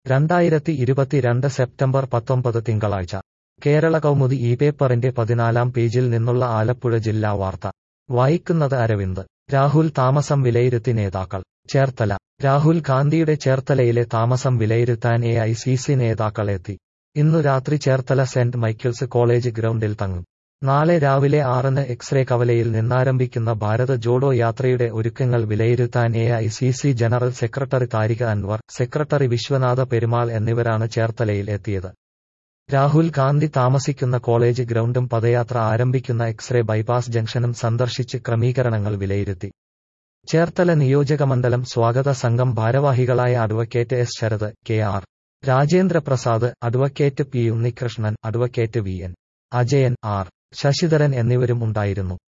രണ്ടായിരത്തി ഇരുപത്തിരണ്ട് സെപ്റ്റംബർ പത്തൊമ്പത് തിങ്കളാഴ്ച കേരള കൗമുദി ഈ പേപ്പറിന്റെ പതിനാലാം പേജിൽ നിന്നുള്ള ആലപ്പുഴ ജില്ലാ വാർത്ത വായിക്കുന്നത് അരവിന്ദ് രാഹുൽ താമസം വിലയിരുത്തി നേതാക്കൾ ചേർത്തല രാഹുൽ ഗാന്ധിയുടെ ചേർത്തലയിലെ താമസം വിലയിരുത്താൻ എ ഐ സി സി നേതാക്കൾ എത്തി ഇന്നു രാത്രി ചേർത്തല സെന്റ് മൈക്കിൾസ് കോളേജ് ഗ്രൗണ്ടിൽ തങ്ങും നാളെ രാവിലെ ആറിന് എക്സ്റേ കവലയിൽ നിന്നാരംഭിക്കുന്ന ഭാരത് ജോഡോ യാത്രയുടെ ഒരുക്കങ്ങൾ വിലയിരുത്താൻ A I C C general secretary Tariq Anwar secretary Vishwanatha Perumal എന്നിവരാണ് ചേർത്തലയിൽ എത്തിയത് രാഹുൽ ഗാന്ധി താമസിക്കുന്ന കോളേജ് ഗ്രൗണ്ടും പദയാത്ര ആരംഭിക്കുന്ന എക്സ്റേ ബൈപ്പാസ് ജംഗ്ഷനും സന്ദർശിച്ച് ക്രമീകരണങ്ങൾ വിലയിരുത്തി ചേർത്തല നിയോജകമണ്ഡലം സ്വാഗത സംഘം ഭാരവാഹികളായ advocate S Sarath K R Rajendraprasad advocate P Unnikrishnan advocate V N Ajayan R Sasidharan എന്നിവരും ഉണ്ടായിരുന്നു